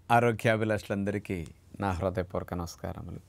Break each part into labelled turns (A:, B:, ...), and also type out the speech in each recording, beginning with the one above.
A: ఆరోగ్యాభిలాషులందరికీ నా హృదయపూర్వక నమస్కారములు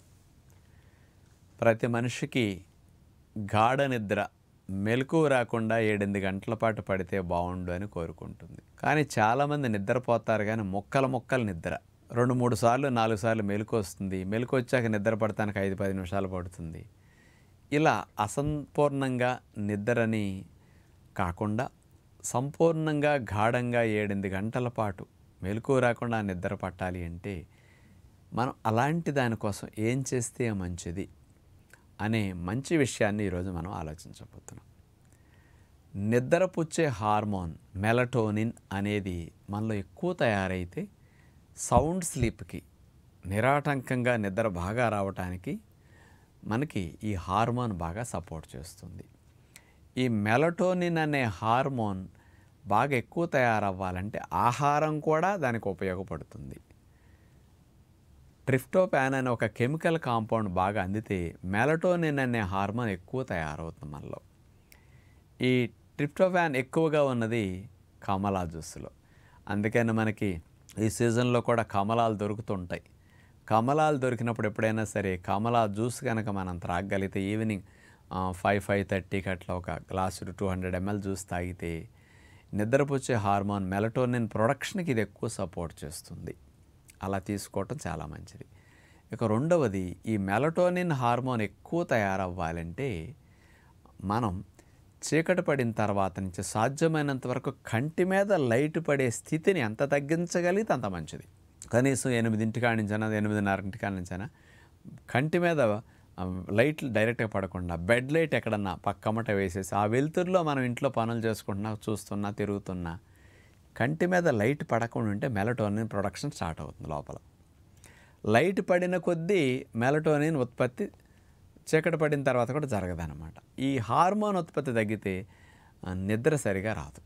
A: ప్రతి మనిషికి గాఢ నిద్ర మెలకు రాకుండా ఏడెనిమిది గంటల పాటు పడితే బాగుండు అని కోరుకుంటుంది కానీ చాలామంది నిద్రపోతారు కానీ మొక్కల మొక్కల నిద్ర రెండు మూడు సార్లు నాలుగు సార్లు మెలకు వస్తుంది మెలకు వచ్చాక నిద్ర పడటానికి ఐదు పది నిమిషాలు పడుతుంది ఇలా అసంపూర్ణంగా నిద్రని కాకుండా సంపూర్ణంగా గాఢంగా ఏడెనిమిది గంటల పాటు మెలకు రాకుండా నిద్ర పట్టాలి అంటే మనం అలాంటి దానికోసం ఏం చేస్తే మంచిది అనే మంచి విషయాన్ని ఈరోజు మనం ఆలోచించబోతున్నాం నిద్రపుచ్చే హార్మోన్ మెలటోనిన్ అనేది మనలో ఎక్కువ తయారైతే సౌండ్ స్లీప్కి నిరాటంకంగా నిద్ర బాగా రావటానికి మనకి ఈ హార్మోన్ బాగా సపోర్ట్ చేస్తుంది ఈ మెలటోనిన్ అనే హార్మోన్ బాగా ఎక్కువ తయారవ్వాలంటే ఆహారం కూడా దానికి ఉపయోగపడుతుంది ట్రిప్టోపాన్ అనే ఒక కెమికల్ కాంపౌండ్ బాగా అందితే మెలటోనిన్ అనే హార్మోన్ ఎక్కువ తయారవుతుంది మనలో ఈ ట్రిప్టోపాన్ ఎక్కువగా ఉన్నది కమలా జ్యూస్లో అందుకని మనకి ఈ సీజన్లో కూడా కమలాలు దొరుకుతుంటాయి కమలాలు దొరికినప్పుడు ఎప్పుడైనా సరే కమలా జ్యూస్ కనుక మనం త్రాగలిగితే ఈవినింగ్ ఫైవ్ ఫైవ్ థర్టీకి అట్లా ఒక glass two hundred ML juice తాగితే నిద్రపుచ్చే హార్మోన్ మెలటోనిన్ ప్రొడక్షన్కి ఇది ఎక్కువ సపోర్ట్ చేస్తుంది అలా తీసుకోవటం చాలా మంచిది ఇక రెండవది ఈ మెలటోనిన్ హార్మోన్ ఎక్కువ తయారవ్వాలంటే మనం చీకటి పడిన తర్వాత నుంచి సాధ్యమైనంత వరకు కంటి మీద లైట్ పడే స్థితిని ఎంత తగ్గించగలిగితే అంత మంచిది కనీసం ఎనిమిదింటికాడ నుంచైనా ఎనిమిదిన్నరటికాడ నుంచైనా కంటి మీద ఆ, లైట్లు డైరెక్ట్గా పడకుండా బెడ్ లైట్ ఎక్కడన్నా పక్కమట వేసేసి ఆ వెలుతురులో మనం ఇంట్లో పనులు చేసుకుంటున్నా చూస్తున్నా తిరుగుతున్నా కంటి మీద లైట్ పడకుండా ఉంటే మెలటోనిన్ ప్రొడక్షన్ స్టార్ట్ అవుతుంది లోపల లైట్ పడిన కొద్దీ మెలటోనిన్ ఉత్పత్తి చీకటి పడిన తర్వాత కూడా జరగదన్నమాట ఈ హార్మోన్ ఉత్పత్తి తగ్గితే ఆ, నిద్ర సరిగా రాదు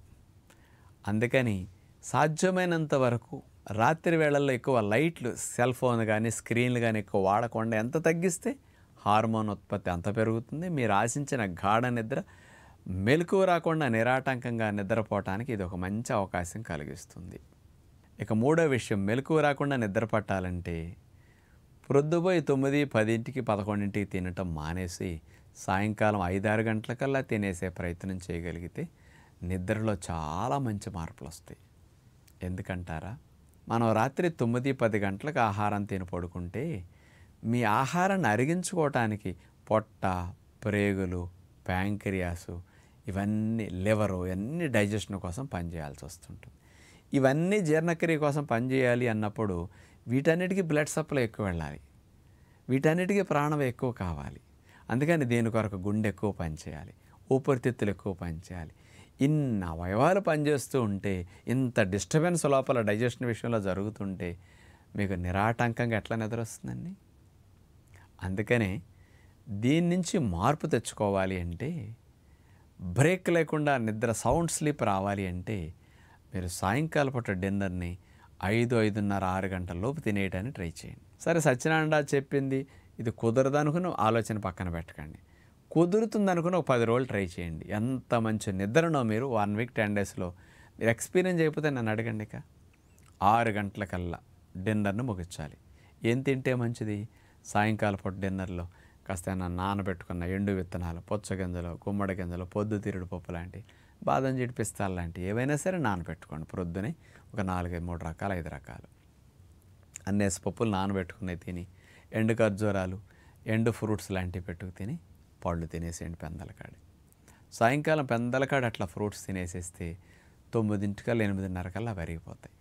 A: అందుకని సాధ్యమైనంత వరకు రాత్రి వేళల్లో ఎక్కువ లైట్లు సెల్ ఫోన్ కానీ స్క్రీన్లు కానీ ఎక్కువ వాడకుండా ఎంత తగ్గిస్తే హార్మోన్ ఉత్పత్తి అంత పెరుగుతుంది మీరు ఆశించిన గాఢ నిద్ర మెలకువ రాకుండా నిరాటంకంగా నిద్రపోవటానికి ఇది ఒక మంచి అవకాశం కలిగిస్తుంది ఇక మూడో విషయం మెలకువ రాకుండా నిద్ర పట్టాలంటే ప్రొద్దుపోయి తొమ్మిది పదింటికి పదకొండింటికి తినటం మానేసి సాయంకాలం ఐదారు గంటలకల్లా తినేసే ప్రయత్నం చేయగలిగితే నిద్రలో చాలా మంచి మార్పులు వస్తాయి ఎందుకంటారా మనం రాత్రి తొమ్మిది పది గంటలకు ఆహారం తిని పడుకుంటే మీ ఆహారాన్ని అరిగించుకోవటానికి పొట్ట ప్రేగులు ప్యాంక్రియాసు ఇవన్నీ లివరు ఇవన్నీ డైజెషన్ కోసం పనిచేయాల్సి వస్తుంటుంది ఇవన్నీ జీర్ణక్రియ కోసం పనిచేయాలి అన్నప్పుడు వీటన్నిటికీ బ్లడ్ సప్లై ఎక్కువ వెళ్ళాలి వీటన్నిటికీ ప్రాణం ఎక్కువ కావాలి అందుకని దీని కొరకు గుండె ఎక్కువ పనిచేయాలి ఊపిరితిత్తులు ఎక్కువ పనిచేయాలి ఇన్ని అవయవాలు పనిచేస్తూ ఉంటే ఇంత డిస్టర్బెన్స్ లోపల డైజెషన్ విషయంలో జరుగుతుంటే మీకు నిరాటంకంగా ఎట్లా నిద్ర వస్తుందండి అందుకనే దీని నుంచి మార్పు తెచ్చుకోవాలి అంటే బ్రేక్ లేకుండా నిద్ర సౌండ్ స్లీప్ రావాలి అంటే మీరు సాయంకాల పూట డిన్నర్ని ఐదు ఐదున్నర ఆరు గంటల లోపు తినేయడానికి ట్రై చేయండి సరే సత్యనారాయణ చెప్పింది ఇది కుదరదు అనుకుని ఆలోచన పక్కన పెట్టకండి కుదురుతుంది అనుకుని ఒక పది రోజులు ట్రై చేయండి ఎంత మంచి నిద్రనో మీరు వన్ వీక్ టెన్ డేస్లో మీరు ఎక్స్పీరియన్స్ అయిపోతే నన్ను అడగండి ఇక ఆరు గంటలకల్లా డిన్నర్ను ముగించాలి ఏం తింటే మంచిది సాయంకాల పూట డిన్నర్లో కాస్త ఏమన్నా నానబెట్టుకున్న ఎండు విత్తనాలు పుచ్చగింజలు గుమ్మడి గింజలు పొద్దుతిరుడు పప్పు లాంటి బాదం జీడి పిస్తాలు లాంటివి ఏవైనా సరే నానబెట్టుకోండి ప్రొద్దునే ఒక నాలుగైదు మూడు రకాలు ఐదు రకాలు అన్నేసి పప్పులు నానబెట్టుకునే తిని ఎండు ఖర్జూరాలు ఎండు ఫ్రూట్స్ లాంటివి పెట్టుకు తిని పళ్ళు తినేసేయండి పెందలకాడి సాయంకాలం పెందలకాడ అట్లా ఫ్రూట్స్ తినేసేస్తే తొమ్మిదింటికల్లా ఎనిమిదిన్నర కల్లా పెరిగిపోతాయి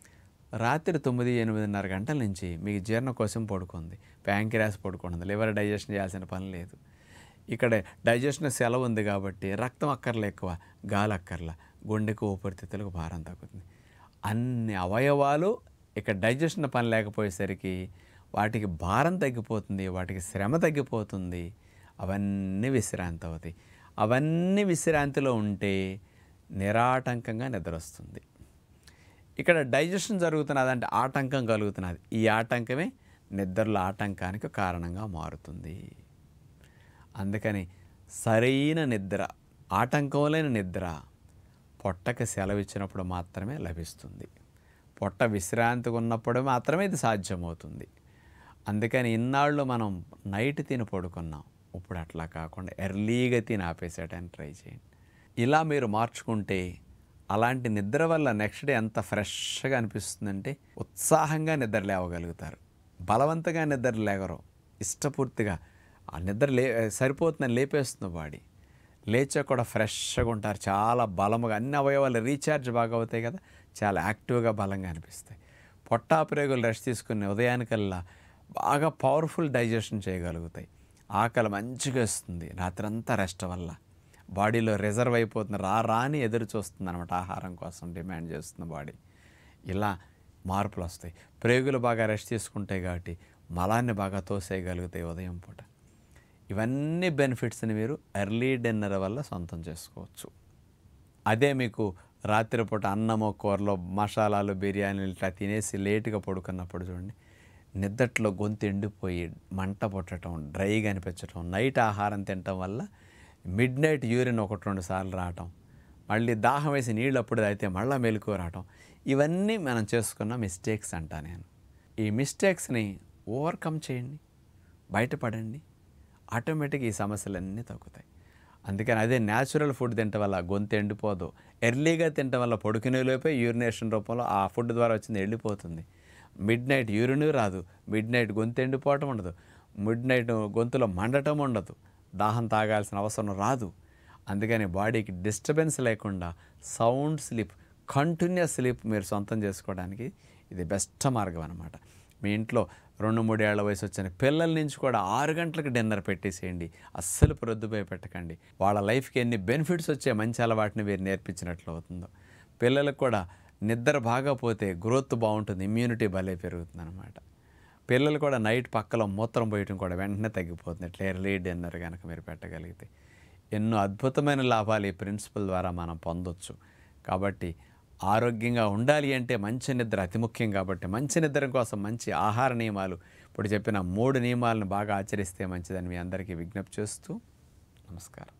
A: రాత్రి తొమ్మిది ఎనిమిదిన్నర గంటల నుంచి మీకు జీర్ణకోశం పడుకుంది ప్యాంక్రాస్ పడుకుంది లివర్ డైజెషన్ చేయాల్సిన పని లేదు ఇక్కడ డైజెషన్ సెలవు ఉంది కాబట్టి రక్తం అక్కర్లే ఎక్కువ గాలి అక్కర్ల గుండెకు ఊపిరితిత్తులకు భారం తగ్గుతుంది అన్ని అవయవాలు ఇక డైజెషన్ పని లేకపోయేసరికి వాటికి భారం తగ్గిపోతుంది వాటికి శ్రమ తగ్గిపోతుంది అవన్నీ విశ్రాంతి అవుతాయి అవన్నీ విశ్రాంతిలో ఉంటే నిరాటంకంగా నిద్ర వస్తుంది ఇక్కడ డైజెషన్ జరుగుతున్నది అంటే ఆటంకం కలుగుతున్నది ఈ ఆటంకమే నిద్రలో ఆటంకానికి కారణంగా మారుతుంది అందుకని సరైన నిద్ర ఆటంకం లేని నిద్ర పొట్టకి సెలవు ఇచ్చినప్పుడు మాత్రమే లభిస్తుంది పొట్ట విశ్రాంతిగా ఉన్నప్పుడు మాత్రమే ఇది సాధ్యమవుతుంది అందుకని ఇన్నాళ్ళు మనం నైట్ తిని పడుకున్నాం ఇప్పుడు అట్లా కాకుండా ఎర్లీగా తిని ఆపేసేయడానికి ట్రై చేయండి ఇలా మీరు మార్చుకుంటే అలాంటి నిద్ర వల్ల నెక్స్ట్ డే ఎంత ఫ్రెష్గా అనిపిస్తుందంటే ఉత్సాహంగా నిద్ర లేవగలుగుతారు బలవంతంగా నిద్ర లేగరు ఇష్టపూర్తిగా ఆ నిద్ర లే సరిపోతుందని లేపేస్తుంది బాడీ లేచా కూడా ఫ్రెష్గా ఉంటారు చాలా బలముగా అన్ని అవయవాలు రీఛార్జ్ బాగా అవుతాయి కదా చాలా యాక్టివ్గా బలంగా అనిపిస్తాయి పొట్టా ప్రేగులు రెస్ట్ తీసుకుని ఉదయానికల్లా బాగా పవర్ఫుల్ డైజెషన్ చేయగలుగుతాయి ఆకలి మంచిగా వస్తుంది రాత్రంతా రెస్ట్ వల్ల బాడీలో రిజర్వ్ అయిపోతుంది రా రాని ఎదురు చూస్తుంది అనమాట ఆహారం కోసం డిమాండ్ చేస్తుంది బాడీ ఇలా మార్పులు వస్తాయి ప్రేగులు బాగా రెస్ట్ తీసుకుంటాయి కాబట్టి మలాన్ని బాగా తోసేయగలుగుతాయి ఉదయం పూట ఇవన్నీ బెనిఫిట్స్ని మీరు ఎర్లీ డిన్నర్ వల్ల సొంతం చేసుకోవచ్చు అదే మీకు రాత్రిపూట అన్నమో కూరలో మసాలాలు బిర్యానీలు ఇట్లా తినేసి లేటుగా పడుకున్నప్పుడు చూడండి నిద్దట్లో గొంతు ఎండిపోయి మంట పుట్టడం డ్రైగా అనిపించడం నైట్ ఆహారం తినటం వల్ల మిడ్ నైట్ యూరిన్ ఒకటి రెండు సార్లు రావటం మళ్ళీ దాహం వేసి నీళ్ళు అప్పుడు అయితే మళ్ళీ మెలకు రావటం ఇవన్నీ మనం చేసుకున్న మిస్టేక్స్ అంటా నేను ఈ మిస్టేక్స్ని ఓవర్కమ్ చేయండి బయటపడండి ఆటోమేటిక్ ఈ సమస్యలన్నీ తగ్గుతాయి అందుకని అదే న్యాచురల్ ఫుడ్ తినటం వల్ల గొంతు ఎండిపోదు ఎర్లీగా తినటం వల్ల పొడుకునే లోపే యూరినేషన్ రూపంలో ఆ ఫుడ్ ద్వారా వచ్చింది ఎండిపోతుంది మిడ్ నైట్ యూరిన్ రాదు మిడ్ నైట్ గొంతు ఎండిపోవటం ఉండదు మిడ్ నైట్ గొంతులో మండటం ఉండదు దాహం తాగాల్సిన అవసరం రాదు అందుకని బాడీకి డిస్టర్బెన్స్ లేకుండా సౌండ్ స్లీప్ కంటిన్యూస్ స్లీప్ మీరు సొంతం చేసుకోవడానికి ఇది బెస్ట్ మార్గం అనమాట మీ ఇంట్లో రెండు మూడేళ్ల వయసు వచ్చిన పిల్లల నుంచి కూడా ఆరు గంటలకు డిన్నర్ పెట్టేసేయండి అస్సలు ప్రొద్దుపోయి పెట్టకండి వాళ్ళ లైఫ్కి ఎన్ని బెనిఫిట్స్ వచ్చే మంచి అలవాటుని మీరు నేర్పించినట్లు అవుతుందో పిల్లలకు కూడా నిద్ర బాగా పోతే గ్రోత్ బాగుంటుంది ఇమ్యూనిటీ భలే పెరుగుతుంది అనమాట పిల్లలు కూడా నైట్ పక్కలో మూత్రం పోయటం కూడా వెంటనే తగ్గిపోతుంది ఇట్లా ఎర్లీ డిన్నర్ కనుక మీరు పెట్టగలిగితే ఎన్నో అద్భుతమైన లాభాలు ఈ ప్రిన్సిపల్ ద్వారా మనం పొందొచ్చు కాబట్టి ఆరోగ్యంగా ఉండాలి అంటే మంచి నిద్ర అతి ముఖ్యం కాబట్టి మంచి నిద్ర కోసం మంచి ఆహార నియమాలు ఇప్పుడు చెప్పిన మూడు నియమాలను బాగా ఆచరిస్తే మంచిదని మీ అందరికీ విజ్ఞప్తి చేస్తూ నమస్కారం